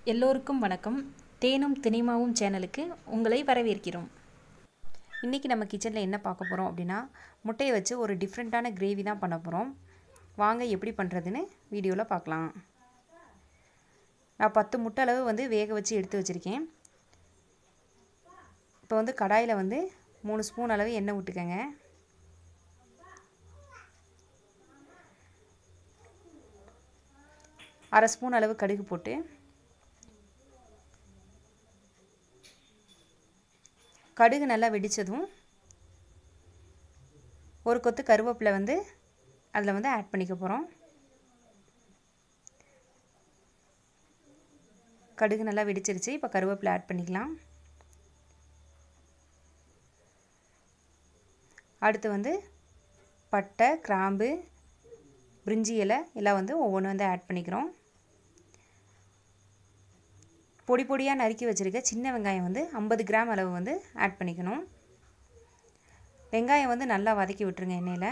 எல்லோருக்கும் வணக்கம் தேனும் தினைமாவும் சேனலுக்கு உங்களை வரவேற்கிறோம் இன்றைக்கி நம்ம கிச்சனில் என்ன பார்க்க போகிறோம் அப்படின்னா முட்டையை வச்சு ஒரு டிஃப்ரெண்ட்டான கிரேவி தான் பண்ண போகிறோம் வாங்க எப்படி பண்ணுறதுன்னு வீடியோவில் பார்க்கலாம் நான் பத்து முட்டை அளவு வந்து வேக வச்சு எடுத்து வச்சுருக்கேன் இப்போ வந்து கடாயில் வந்து மூணு ஸ்பூன் அளவு எண்ணெய் விட்டுக்கோங்க அரை ஸ்பூன் அளவு கடுகு போட்டு கடுகு நல்லா வெடித்ததும் ஒரு கொத்து கருவேப்பிலை வந்து அதில் வந்து ஆட் பண்ணிக்க போகிறோம் கடுகு நல்லா வெடிச்சிருச்சு இப்போ கருவேப்பிலை ஆட் பண்ணிக்கலாம் அடுத்து வந்து பட்டை கிராம்பு பிரிஞ்சி இலை எல்லாம் வந்து ஒவ்வொன்று வந்து ஆட் பண்ணிக்கிறோம் பொடி பொடியாக நறுக்கி வச்சுருக்க சின்ன வெங்காயம் வந்து ஐம்பது கிராம் அளவு வந்து ஆட் பண்ணிக்கணும் வெங்காயம் வந்து நல்லா வதக்கி விட்டுருங்க எண்ணெயில்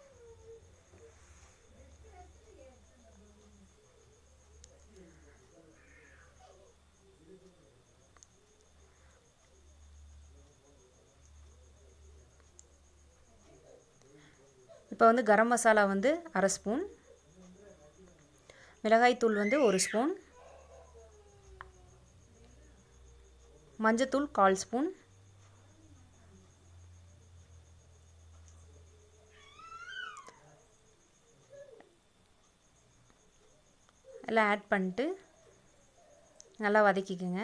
இப்போ வந்து கரம் மசாலா வந்து அரை ஸ்பூன் மிளகாய்த்தூள் வந்து ஒரு ஸ்பூன் மஞ்சத்தூள் கால் ஸ்பூன் எல்லாம் ஆட் பண்ணிட்டு நல்லா வதக்கிக்கோங்க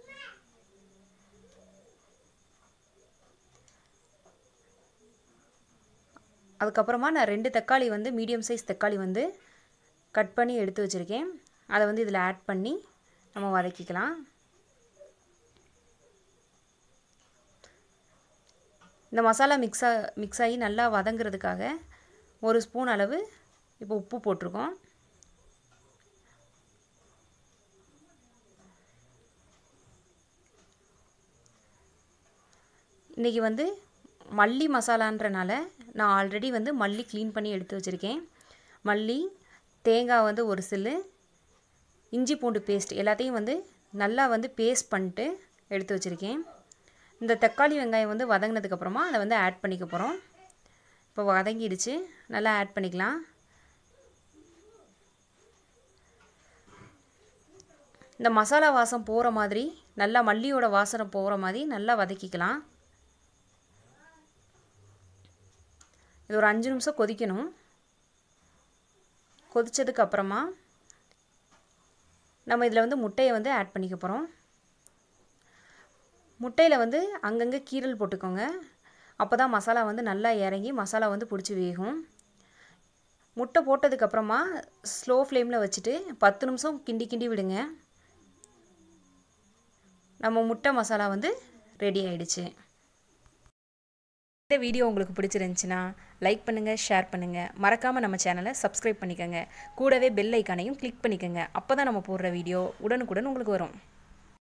அதுக்கப்புறமா நான் ரெண்டு தக்காளி வந்து மீடியம் சைஸ் தக்காளி வந்து கட் பண்ணி எடுத்து வச்சுருக்கேன் அதை வந்து இதில் ஆட் பண்ணி நம்ம வதக்கிக்கலாம் இந்த மசாலா மிக்ஸா மிக்ஸ் ஆகி நல்லா வதங்கிறதுக்காக ஒரு ஸ்பூன் அளவு இப்போ உப்பு போட்டிருக்கோம் இன்றைக்கி வந்து மல்லி மசாலான்றனால நான் ஆல்ரெடி வந்து மல்லி க்ளீன் பண்ணி எடுத்து வச்சுருக்கேன் மல்லி தேங்காய் வந்து ஒரு சில்லு இஞ்சி பூண்டு பேஸ்ட் எல்லாத்தையும் வந்து நல்லா வந்து பேஸ்ட் பண்ணிட்டு எடுத்து வச்சுருக்கேன் இந்த தக்காளி வெங்காயம் வந்து வதங்கினதுக்கப்புறமா அதை வந்து ஆட் பண்ணிக்க போகிறோம் இப்போ வதங்கிடுச்சு நல்லா ஆட் பண்ணிக்கலாம் இந்த மசாலா வாசம் போகிற மாதிரி நல்லா மல்லியோட வாசனை போகிற மாதிரி நல்லா வதக்கிக்கலாம் இது ஒரு அஞ்சு நிமிஷம் கொதிக்கணும் கொதித்ததுக்கு அப்புறமா நம்ம இதில் வந்து முட்டையை வந்து ஆட் பண்ணிக்க போகிறோம் முட்டையில் வந்து அங்கங்கே கீரல் போட்டுக்கோங்க அப்போ தான் மசாலா வந்து நல்லா இறங்கி மசாலா வந்து பிடிச்சி வேகும் முட்டை போட்டதுக்கப்புறமா ஸ்லோ ஃப்ளேமில் வச்சுட்டு பத்து நிமிஷம் கிண்டி கிண்டி விடுங்க நம்ம முட்டை மசாலா வந்து ரெடி ஆயிடுச்சு இந்த வீடியோ உங்களுக்கு பிடிச்சிருந்துச்சின்னா லைக் பண்ணுங்கள் ஷேர் பண்ணுங்கள் மறக்காமல் நம்ம சேனலை சப்ஸ்கிரைப் பண்ணிக்கோங்க கூடவே பெல் ஐக்கானையும் கிளிக் பண்ணிக்கோங்க அப்போ தான் நம்ம போடுற வீடியோ உடனுக்குடன் உங்களுக்கு வரும்